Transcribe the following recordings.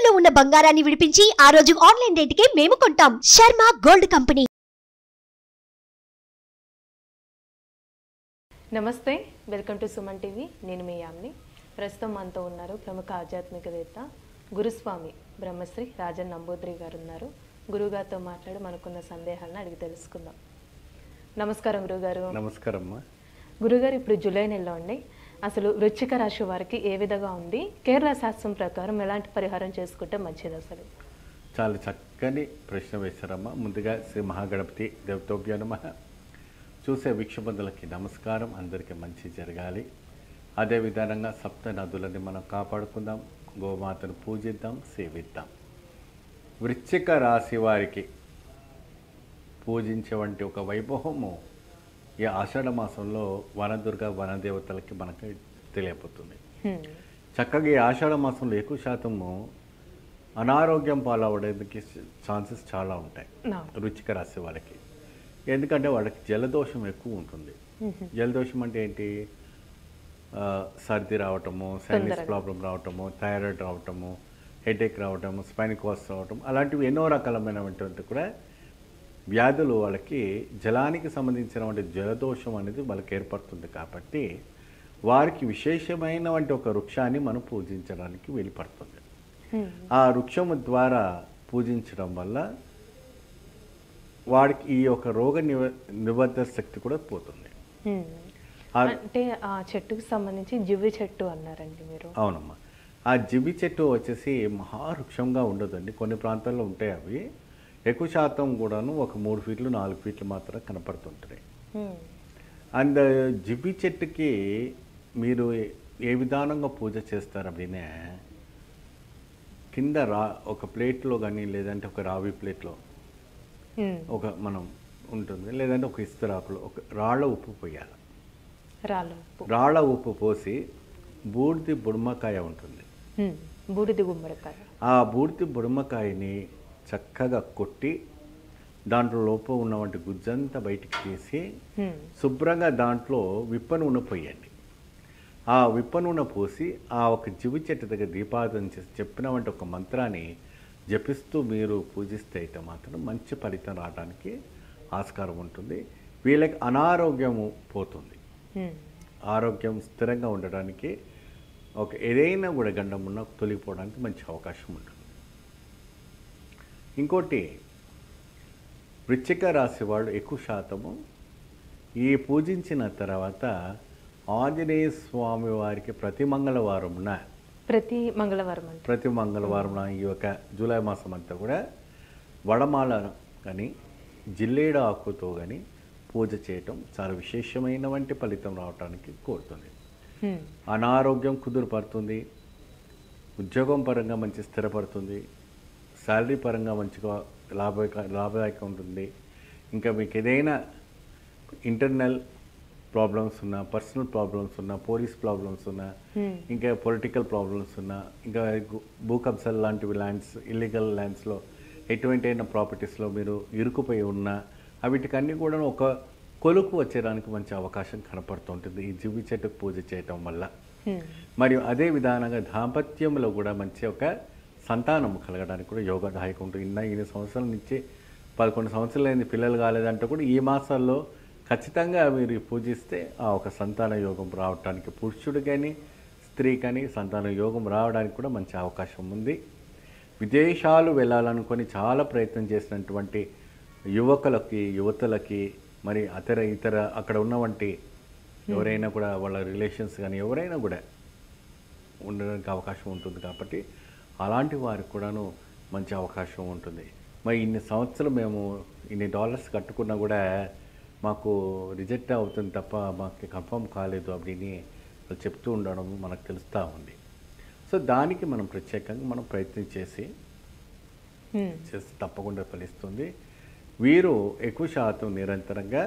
తాకట్టులో ఉన్న బంగారాన్ని విడిపించి ఆ రోజు ఆన్లైన్ రేటుకే మేము కొంటాం శర్మ గోల్డ్ కంపెనీ నమస్తే వెల్కమ్ టు సుమన్ టీవీ నేను మీ యామ్ని ప్రస్తుతం మనతో ఉన్నారు ప్రముఖ ఆధ్యాత్మికవేత్త గురుస్వామి బ్రహ్మశ్రీ రాజన్ నంబూద్రి గారు ఉన్నారు గురుగారితో మాట్లాడి మనకున్న సందేహాలను అడిగి తెలుసుకుందాం నమస్కారం గురుగారు నమస్కారం అమ్మా గురుగారు ఇప్పుడు జూలై నెలలో అండి అసలు వృశ్చిక రాశి వారికి ఏ విధంగా ఉంది కేరళ శాస్త్రం ప్రకారం ఎలాంటి పరిహారం చేసుకుంటే మంచిది అసలు చాలా చక్కని ప్రశ్న వేశారమ్మా ముందుగా శ్రీ మహాగణపతి దేవతోభ్య నమ చూసే వీక్షబంధులకి నమస్కారం అందరికీ మంచి జరగాలి అదే విధానంగా సప్త నదులని మనం కాపాడుకుందాం గోమాతను పూజిద్దాం సేవిద్దాం వృశ్చిక రాశి వారికి పూజించే వంటి ఒక వైభవము ఈ ఆషాఢ మాసంలో వనదుర్గ వనదేవతలకి మనకి తెలియపోతుంది హ్మ్. చక్కగా ఈ ఆషాఢ మాసంలో ఎక్కువ శాతము అనారోగ్యం పాలవడానికి ఛాన్సెస్ చాలా ఉంటాయి నా. రుచిక రాసే వాళ్ళకి ఎందుకంటే వాళ్ళకి జలదోషం ఎక్కువ ఉంటుంది జలదోషం అంటే ఏంటి ఆ, సర్ది రావటము సైనస్ తొందరగా. ప్రాబ్లం రావటము థైరాయిడ్ రావటము హెడేక్ రావటము స్పైనికోస్ రావటం అలాంటివి ఎన్నో రకాలమైనటువంటి కూడా వ్యాధులు వాళ్ళకి జలానికి సంబంధించినటువంటి జలదోషం అనేది వాళ్ళకి ఏర్పడుతుంది కాబట్టి వారికి విశేషమైనటువంటి ఒక వృక్షాన్ని మనం పూజించడానికి వీలుపడుతుంది హ్మ్. ఆ వృక్షము ద్వారా పూజించడం వల్ల వాడికి ఈ యొక్క రోగ నివ నిబద్ధ శక్తి కూడా పోతుంది హ్మ్. ఆ- అంటే ఆ చెట్టుకు సంబంధించి జివ్వి చెట్టు అన్నారండి మీరు అవునమ్మా ఆ జిబి చెట్టు వచ్చేసి మహావృక్షంగా ఉండదండి కొన్ని ప్రాంతాల్లో ఉంటాయి అవి ఎక్కువ శాతం కూడాను ఒక మూడు ఫీట్లు నాలుగు ఫీట్లు మాత్రం కనపడుతుంటాయి హ్మ్. అండ్ జిబి చెట్టుకి మీరు ఏ విధానంగా పూజ చేస్తారు அப்படிనే కింద రా ఒక ప్లేట్లో కానీ లేదంటే ఒక రావి ప్లేట్లో హ్మ్. ఒక మనం ఉంటుంది లేదంటే ఒక ఇస్తరాకులో ఒక రాళ్ళ ఉప్పు పోయాలి రాళ్ళు ఉప్పు. రాళ్ళ ఉప్పు పోసి బూడిది బుడమకాయ ఉంటుంది హ్మ్. బూడిది గుమ్మడికాయ ఆ బూడిది బుడమకాయని చక్కగా కొట్టి దాంట్లో లోపల ఉన్నటువంటి గుజ్జంతా బయటికి తీసి హ్మ్. శుభ్రంగా దాంట్లో విప్ప నూనె పోయండి ఆ విప్ప నూనె పోసి ఆ ఒక జివి చెట్టు దగ్గర దీపారాధన చేసి చెప్పినటువంటి ఒక మంత్రాన్ని జపిస్తూ మీరు పూజిస్తే అయితే మాత్రం మంచి ఫలితం రావడానికి ఆస్కారం ఉంటుంది వీళ్ళకి అనారోగ్యము పోతుంది హ్మ్. ఆరోగ్యం స్థిరంగా ఉండడానికి ఒక ఏదైనా కూడా గండం ఉన్న తొలగిపోవడానికి మంచి అవకాశం ఉంటుంది ఇంకోటి వృశ్చిక రాశి వాళ్ళు ఎక్కువ శాతము ఈ పూజించిన తర్వాత ఆంజనేయ స్వామి వారికి ప్రతి మంగళవారంన ప్రతి మంగళవారం అంటే ప్రతి మంగళవారం ఈ యొక్క జూలై మాసం అంతా కూడా వడమాల కానీ జిల్లేడు ఆకుతో కానీ పూజ చేయటం చాలా విశేషమైనటువంటి ఫలితం రావడానికి కోరుతుంది హ్మ్. అనారోగ్యం కుదురుపడుతుంది ఉద్యోగం పరంగా మంచి స్థిరపడుతుంది శాలరీ పరంగా మంచిగా లాభ లాభదాయకం ఉంటుంది ఇంకా మీకు ఏదైనా ఇంటర్నల్ ప్రాబ్లమ్స్ ఉన్నా పర్సనల్ ప్రాబ్లమ్స్ ఉన్నా పోలీస్ ప్రాబ్లమ్స్ ఉన్నా Hmm. ఇంకా పొలిటికల్ ప్రాబ్లమ్స్ ఉన్నా ఇంకా గు- భూ కబ్జాలు లాంటివి ల్యాండ్స్ ఇల్లీగల్ ల్యాండ్స్లో ఎటువంటి అయిన ప్రాపర్టీస్లో మీరు ఇరుకుపోయి ఉన్నా వీటికన్నీ కూడా ఒక కొలుకు వచ్చేయడానికి మంచి అవకాశం కనపడుతుంటుంది ఈ జివి చెట్టుకు పూజ చేయటం వల్ల హ్మ్. మరియు అదే విధానంగా దాంపత్యంలో కూడా మంచి ఒక సంతానం కలగడానికి కూడా యోగదాయకం ఉంటుంది ఇన్న ఇన్ని సంవత్సరాల నుంచి పదకొండు సంవత్సరాలు అయింది పిల్లలు కాలేదంటే కూడా ఈ మాసాల్లో ఖచ్చితంగా మీరు పూజిస్తే ఆ ఒక సంతాన యోగం రావడానికి పురుషుడు కానీ స్త్రీ కానీ సంతాన యోగం రావడానికి కూడా మంచి అవకాశం ఉంది విదేశాలు వెళ్ళాలనుకొని చాలా ప్రయత్నం చేసినటువంటి యువకులకి యువతలకి మరి అతర ఇతర అక్కడ ఉన్నవంటి ఎవరైనా కూడా వాళ్ళ రిలేషన్స్ కానీ ఎవరైనా కూడా ఉండడానికి అవకాశం ఉంటుంది కాబట్టి అలాంటి వారికి కూడాను మంచి అవకాశం ఉంటుంది మరి ఇన్ని సంవత్సరాలు మేము ఇన్ని డాలర్స్ కట్టుకున్నా కూడా మాకు రిజెక్ట్ అవుతుంది తప్ప మాకు కన్ఫర్మ్ కాలేదు அப்படின்னு వాళ్ళు చెప్తూ ఉండడం మనకు తెలుస్తూ ఉంది సో దానికి మనం ప్రత్యేకంగా మనం ప్రయత్నం చేసి హ్మ్. చేస్తే తప్పకుండా ఫలిస్తుంది వీరు ఎక్కువ శాతం నిరంతరంగా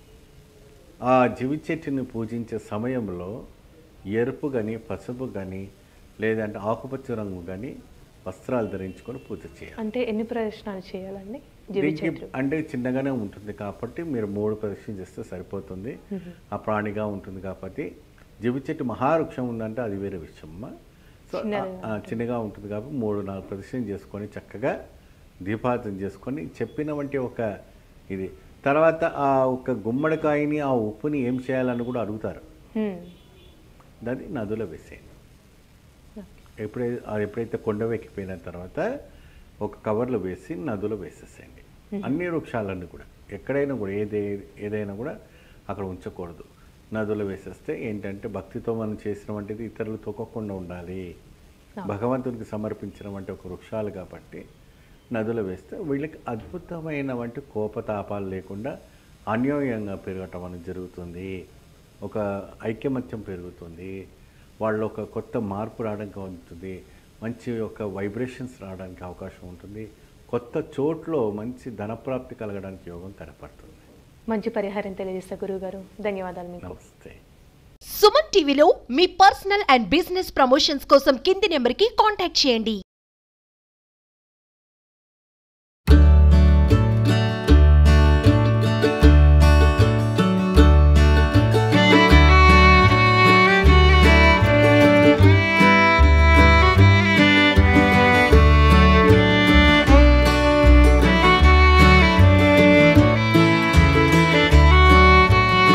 ఆ జీవి చెట్టుని పూజించే సమయంలో ఎరుపు కానీ పసుపు కానీ లేదంటే ఆకుపచ్చ రంగు కానీ వస్త్రాలు ధరించుకొని పూజ చేయాలి అంటే ఎన్ని ప్రదర్శనలు చేయాలండి జివి దీనికి చెట్టు అంటే చిన్నగానే ఉంటుంది కాబట్టి మీరు మూడు ప్రదక్షిణ చేస్తే సరిపోతుంది ఆ ప్రాణిగా ఉంటుంది కాబట్టి జివి చెట్టు మహావృక్షం ఉందంటే అది వేరే విషయమ్మా సో చిన్నది ఆ- ఆ చిన్నగా ఉంటుంది కాబట్టి మూడు నాలుగు ప్రదక్షిణ చేసుకొని చక్కగా దీపార్థన చేసుకొని చెప్పిన వంటి ఒక ఇది తర్వాత ఆ ఒక గుమ్మడికాయని ఆ ఉప్పుని ఏం చేయాలని కూడా అడుగుతారు హ్మ్. దాన్ని నదిలో వేసేయండి ఎప్పుడైతే అది ఎప్పుడైతే కొండ ఎక్కిపోయిన తర్వాత ఒక కవర్లో వేసి నదిలో వేసేసేయండి అన్ని వృక్షాలన్నీ కూడా ఎక్కడైనా కూడా ఏదే ఏదైనా కూడా అక్కడ ఉంచకూడదు నదిలో వేసేస్తే ఏంటంటే భక్తితో మనం చేసిన వంటిది ఇతరులు తొక్కకుండా ఉండాలి భగవంతునికి సమర్పించిన వంటి ఒక వృక్షాలు కాబట్టి నదిలో వేస్తే వీళ్ళకి అద్భుతమైన వంటి కోపతాపాలు లేకుండా అన్యోన్యంగా పెరగటం అనేది జరుగుతుంది ఒక ఐక్యమత్యం పెరుగుతుంది వాళ్ళు ఒక కొత్త మార్పు రావడానికి ఉంటుంది మంచి ఒక వైబ్రేషన్స్ రావడానికి అవకాశం ఉంటుంది కొత్త చోట్లో మంచి ధనప్రాప్తి కలగడానికి యోగం కనపడుతుంది మంచి పరిహారం తెలియజేస్తా గురువుగారు ధన్యవాదాలు మీకు నమస్తే సుమన్ టీవీలో మీ పర్సనల్ అండ్ బిజినెస్ ప్రమోషన్స్ కోసం కింది నెంబర్కి కాంటాక్ట్ చేయండి